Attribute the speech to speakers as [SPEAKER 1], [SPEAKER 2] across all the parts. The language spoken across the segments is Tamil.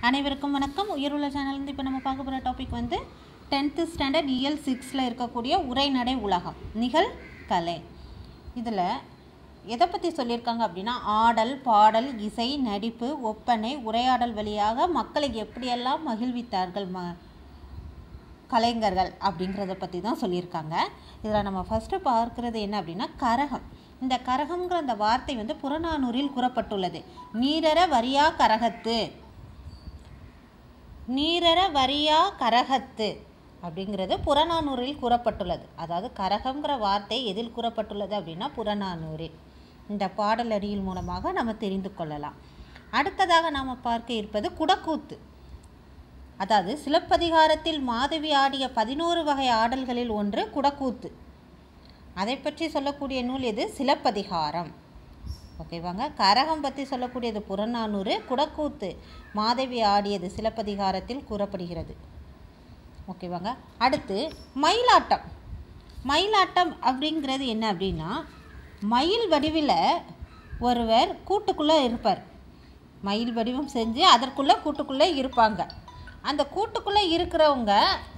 [SPEAKER 1] அனைவருக்கும் வணக்கம் உயிருள்ள சேனல்லேருந்து இப்போ நம்ம பார்க்க போகிற டாபிக் வந்து டென்த்து ஸ்டாண்டர்ட் இயல் சிக்ஸில் இருக்கக்கூடிய உரைநடை உலகம் நிகழ்கலை இதில் எதை பற்றி சொல்லியிருக்காங்க அப்படின்னா ஆடல் பாடல் இசை நடிப்பு ஒப்பனை உரையாடல் வழியாக மக்களை எப்படியெல்லாம் மகிழ்வித்தார்கள் ம கலைஞர்கள் அப்படிங்கிறத பற்றி தான் சொல்லியிருக்காங்க இதில் நம்ம ஃபஸ்ட்டு பார்க்குறது என்ன அப்படின்னா கரகம் இந்த கரகம்ங்கிற அந்த வார்த்தை வந்து புறநானூறில் கூறப்பட்டுள்ளது நீரற வரியா கரகத்து நீரற வரியா கரகத்து அப்படிங்கிறது புறநானூறில் கூறப்பட்டுள்ளது அதாவது கரகம்ங்கிற வார்த்தை எதில் கூறப்பட்டுள்ளது அப்படின்னா புறநானூறில் இந்த பாடலடியில் மூலமாக நம்ம தெரிந்து கொள்ளலாம் அடுத்ததாக நாம் பார்க்க இருப்பது குடக்கூத்து அதாவது சிலப்பதிகாரத்தில் மாதவி ஆடிய பதினோரு வகை ஆடல்களில் ஒன்று குடக்கூத்து அதை பற்றி சொல்லக்கூடிய நூல் எது சிலப்பதிகாரம் ஓகேவாங்க கரகம் பற்றி சொல்லக்கூடியது புறநானூறு குடக்கூத்து மாதவி ஆடியது சிலப்பதிகாரத்தில் கூறப்படுகிறது ஓகேவாங்க அடுத்து மயிலாட்டம் மயிலாட்டம் அப்படிங்கிறது என்ன அப்படின்னா மயில் வடிவில் ஒருவர் கூட்டுக்குள்ளே இருப்பார் மயில் வடிவம் செஞ்சு அதற்குள்ளே கூட்டுக்குள்ளே இருப்பாங்க அந்த கூட்டுக்குள்ளே இருக்கிறவங்க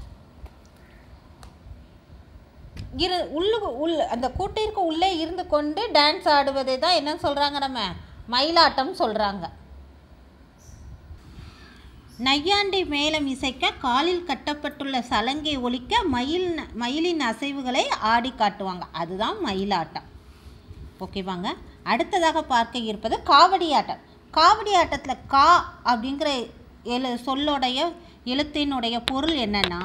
[SPEAKER 1] இரு உள்ளு உள் அந்த கூட்டிற்கு உள்ளே இருந்து கொண்டு டான்ஸ் ஆடுவதை தான் என்ன சொல்கிறாங்க நம்ம மயிலாட்டம் சொல்கிறாங்க நையாண்டி மேளம் இசைக்க காலில் கட்டப்பட்டுள்ள சலங்கை ஒலிக்க மயில் மயிலின் அசைவுகளை ஆடி காட்டுவாங்க அதுதான் மயிலாட்டம் ஓகேவாங்க அடுத்ததாக பார்க்க இருப்பது காவடி ஆட்டம் காவடி ஆட்டத்தில் கா அப்படிங்கிற எழு சொல்லோடைய எழுத்தினுடைய பொருள் என்னன்னா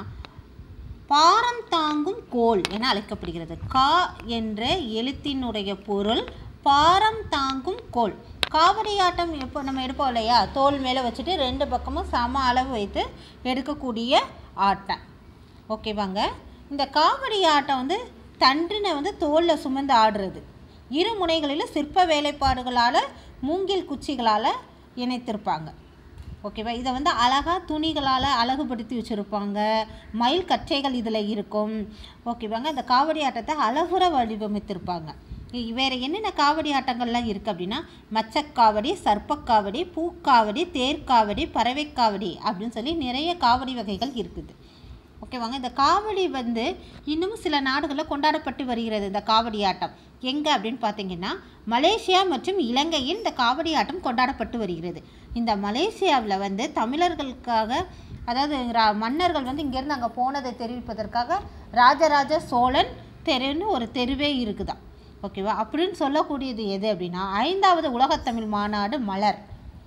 [SPEAKER 1] பாரம் தாங்கும் கோல் என அழைக்கப்படுகிறது கா என்ற எழுத்தினுடைய பொருள் பாரம் தாங்கும் கோல் காவடி ஆட்டம் எப்போ நம்ம எடுப்போம் இல்லையா தோல் மேலே வச்சுட்டு ரெண்டு பக்கமும் சம அளவு வைத்து எடுக்கக்கூடிய ஆட்டம் ஓகேவாங்க இந்த காவடி ஆட்டம் வந்து தண்டினை வந்து தோலில் சுமந்து ஆடுறது இரு முனைகளிலும் சிற்ப வேலைப்பாடுகளால் மூங்கில் குச்சிகளால் இணைத்திருப்பாங்க ஓகேவா இதை வந்து அழகாக துணிகளால் அழகுபடுத்தி வச்சுருப்பாங்க மயில் கற்றைகள் இதில் இருக்கும் ஓகேவாங்க இந்த காவடி ஆட்டத்தை அழகுற வடிவமைத்திருப்பாங்க இ- வேறு என்னென்ன காவடி ஆட்டங்கள்லாம் இருக்குது அப்படின்னா மச்சக்காவடி சர்ப்பக்காவடி பூக்காவடி தேர்க்காவடி பறவைக்காவடி அப்படின்னு சொல்லி நிறைய காவடி வகைகள் இருக்குது ஓகேவாங்க இந்த காவடி வந்து இன்னும் சில நாடுகளில் கொண்டாடப்பட்டு வருகிறது இந்த காவடி ஆட்டம் எங்கே அப்படின்னு பார்த்தீங்கன்னா மலேசியா மற்றும் இலங்கையில் இந்த காவடி ஆட்டம் கொண்டாடப்பட்டு வருகிறது இந்த மலேசியாவில் வந்து தமிழர்களுக்காக அதாவது ரா- மன்னர்கள் வந்து இங்கேருந்து அங்கே போனதை தெரிவிப்பதற்காக ராஜராஜ சோழன் தெருன்னு ஒரு தெருவே இருக்குதாம் ஓகேவா அப்படின்னு சொல்லக்கூடியது எது அப்படின்னா ஐந்தாவது உலகத்தமிழ் மாநாடு மலர்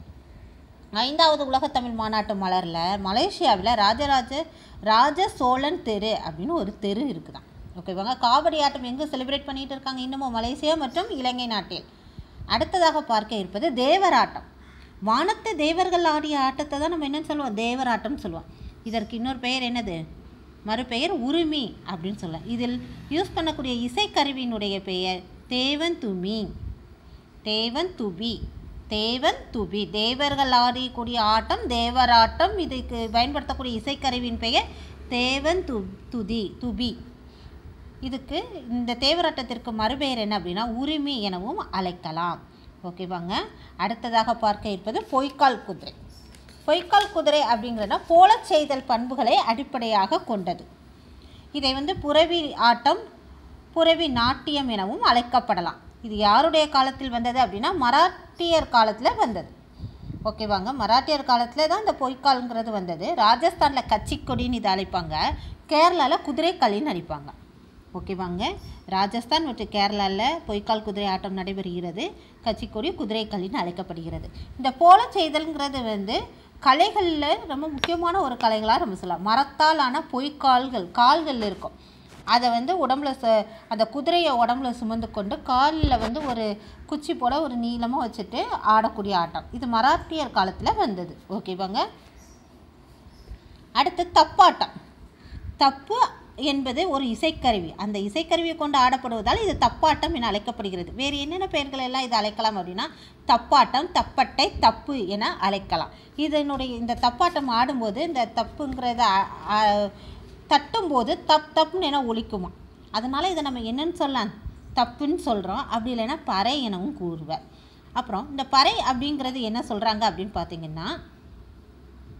[SPEAKER 1] ஐந்தாவது உலகத்தமிழ் மாநாட்டு மலரில் மலேசியாவில் ராஜராஜ ராஜ சோழன் தெரு அப்படின்னு ஒரு தெரு இருக்குதாம் ஓகேவாங்க காவடி ஆட்டம் எங்கே செலிப்ரேட் பண்ணிட்டு இருக்காங்க இன்னமும் மலேசியா மற்றும் இலங்கை நாட்டில் அடுத்ததாக பார்க்க இருப்பது தேவராட்டம் வானத்து தேவர்கள் ஆடிய ஆட்டத்தை தான் நம்ம என்னன்னு சொல்லுவோம் தேவராட்டம்னு சொல்லுவோம் இதற்கு இன்னொரு பெயர் என்னது மறுபெயர் உரிமை அப்படின்னு சொல்லலாம் இதில் யூஸ் பண்ணக்கூடிய இசைக்கருவியினுடைய பெயர் தேவன் துமி தேவன் துபி தேவன் துபி தேவர்கள் ஆடக்கூடிய ஆட்டம் தேவராட்டம் இதுக்கு பயன்படுத்தக்கூடிய இசைக்கருவியின் பெயர் தேவன் து துதி துபி இதுக்கு இந்த தேவராட்டத்திற்கு மறுபெயர் என்ன அப்படின்னா உரிமை எனவும் அழைக்கலாம் ஓகேவாங்க அடுத்ததாக பார்க்க இருப்பது பொய்க்கால் குதிரை பொய்க்கால் குதிரை அப்படிங்கிறத போலச் செய்தல் பண்புகளை அடிப்படையாக கொண்டது இதை வந்து புறவி ஆட்டம் புறவி நாட்டியம் எனவும் அழைக்கப்படலாம் இது யாருடைய காலத்தில் வந்தது அப்படின்னா மராட்டியர் காலத்தில் வந்தது ஓகேவாங்க மராட்டியர் காலத்தில் தான் இந்த பொய்க்கால்ங்கிறது வந்தது ராஜஸ்தானில் கச்சிக்கொடின்னு இதை அழைப்பாங்க கேரளாவில் குதிரைக்களின்னு அழைப்பாங்க ஓகேவாங்க ராஜஸ்தான் மற்றும் கேரளாவில் பொய்க்கால் குதிரை ஆட்டம் நடைபெறுகிறது கச்சிக்கொடி குதிரைக்களின்னு அழைக்கப்படுகிறது இந்த போல செய்தல்ங்கிறது வந்து கலைகளில் ரொம்ப முக்கியமான ஒரு கலைகளாக நம்ம சொல்லலாம் மரத்தால் ஆன பொய்க்கால்கள் கால்கள் இருக்கும் அதை வந்து உடம்புல ச அந்த குதிரையை உடம்புல சுமந்து கொண்டு காலில் வந்து ஒரு குச்சி போல ஒரு நீளமாக வச்சுட்டு ஆடக்கூடிய ஆட்டம் இது மராட்டியர் காலத்தில் வந்தது ஓகேவாங்க அடுத்து தப்பாட்டம் தப்பு என்பது ஒரு இசைக்கருவி அந்த இசைக்கருவியை கொண்டு ஆடப்படுவதால் இது தப்பாட்டம் என அழைக்கப்படுகிறது வேறு என்னென்ன பெயர்கள் எல்லாம் இது அழைக்கலாம் அப்படின்னா தப்பாட்டம் தப்பட்டை தப்பு என அழைக்கலாம் இதனுடைய இந்த தப்பாட்டம் ஆடும்போது இந்த தப்புங்கிறத அ- அ- தட்டும்போது தப் தப்புன்னு என ஒலிக்குமா அதனால் இதை நம்ம என்னன்னு சொல்லலாம் தப்புன்னு சொல்கிறோம் அப்படி இல்லைன்னா பறை எனவும் கூறுவர் அப்புறம் இந்த பறை அப்படிங்கிறது என்ன சொல்கிறாங்க அப்படின்னு பார்த்தீங்கன்னா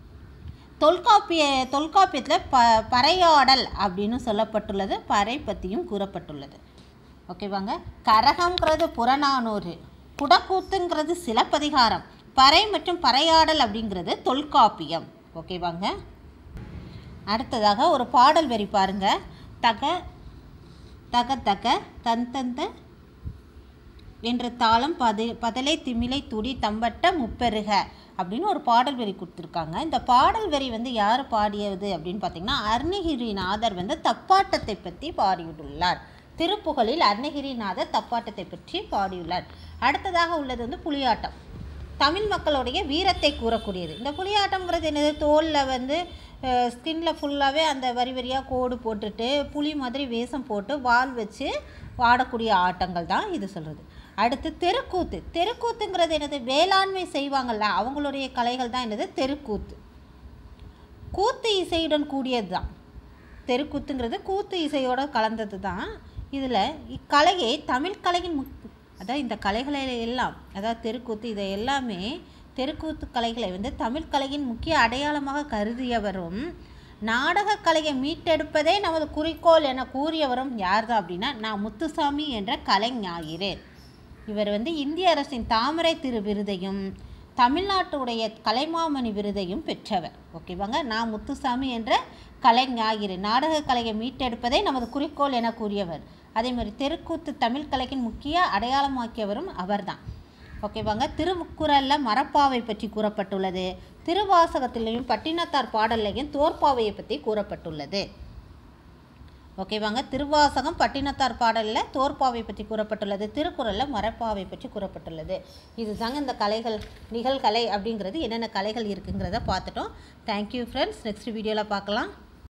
[SPEAKER 1] தொல்காப்பிய தொல்காப்பியத்தில் ப பறையாடல் அப்படின்னு சொல்லப்பட்டுள்ளது பறை பற்றியும் கூறப்பட்டுள்ளது ஓகேவாங்க கரகம்ங்கிறது புறநானூறு குடக்கூத்துங்கிறது சிலப்பதிகாரம் பறை மற்றும் பறையாடல் அப்படிங்கிறது தொல்காப்பியம் ஓகேவாங்க அடுத்ததாக ஒரு பாடல் வரி பாருங்க தக தக தக தன் தந்த என்ற தாளம் பதி பதலை திமிலை துடி தம்பட்ட முப்பெருக அப்படின்னு ஒரு பாடல் வரி கொடுத்துருக்காங்க இந்த பாடல் வரி வந்து யார் பாடியது அப்படின்னு பார்த்தீங்கன்னா அருணகிரிநாதர் வந்து தப்பாட்டத்தை பற்றி பாடியுள்ளார் திருப்புகழில் அருணகிரிநாதர் தப்பாட்டத்தை பற்றி பாடியுள்ளார் அடுத்ததாக உள்ளது வந்து புலியாட்டம் தமிழ் மக்களுடைய வீரத்தை கூறக்கூடியது இந்த புலியாட்டம்ங்கிறது என்னது தோலில் வந்து ஸ்கின்ல ஃபுல்லாகவே அந்த வரி வரியாக கோடு போட்டுட்டு புலி மாதிரி வேஷம் போட்டு வால் வச்சு ஆடக்கூடிய ஆட்டங்கள் தான் இது சொல்கிறது அடுத்து தெருக்கூத்து தெருக்கூத்துங்கிறது என்னது வேளாண்மை செய்வாங்கள்ல அவங்களுடைய கலைகள் தான் என்னது தெருக்கூத்து கூத்து இசையுடன் கூடியது தான் தெருக்கூத்துங்கிறது கூத்து இசையோட கலந்தது தான் இதில் இக்கலையை தமிழ் கலையின் முக் அதாவது இந்த கலைகளை எல்லாம் அதாவது தெருக்கூத்து இதை எல்லாமே தெருக்கூத்து கலைகளை வந்து தமிழ் கலையின் முக்கிய அடையாளமாக கருதியவரும் நாடக கலையை மீட்டெடுப்பதே நமது குறிக்கோள் என கூறியவரும் யார் தான் அப்படின்னா நான் முத்துசாமி என்ற கலைஞாயிறு இவர் வந்து இந்திய அரசின் தாமரை திரு விருதையும் தமிழ்நாட்டுடைய கலைமாமணி விருதையும் பெற்றவர் ஓகேவாங்க நான் முத்துசாமி என்ற கலைஞாயிறு நாடக கலையை மீட்டெடுப்பதே நமது குறிக்கோள் என கூறியவர் அதே மாதிரி தெருக்கூத்து தமிழ் கலையின் முக்கிய அடையாளமாக்கியவரும் அவர்தான் ஓகேவாங்க திருக்குறளில் மரப்பாவை பற்றி கூறப்பட்டுள்ளது திருவாசகத்திலையும் பட்டினத்தார் பாடல்லையும் தோற்பாவையை பற்றி கூறப்பட்டுள்ளது ஓகேவாங்க திருவாசகம் பட்டினத்தார் பாடலில் தோற்பாவை பற்றி கூறப்பட்டுள்ளது திருக்குறளில் மரப்பாவை பற்றி கூறப்பட்டுள்ளது இதுதாங்க இந்த கலைகள் நிகழ்கலை அப்படிங்கிறது என்னென்ன கலைகள் இருக்குங்கிறத பார்த்துட்டோம் தேங்க்யூ ஃப்ரெண்ட்ஸ் நெக்ஸ்ட் வீடியோவில் பார்க்கலாம்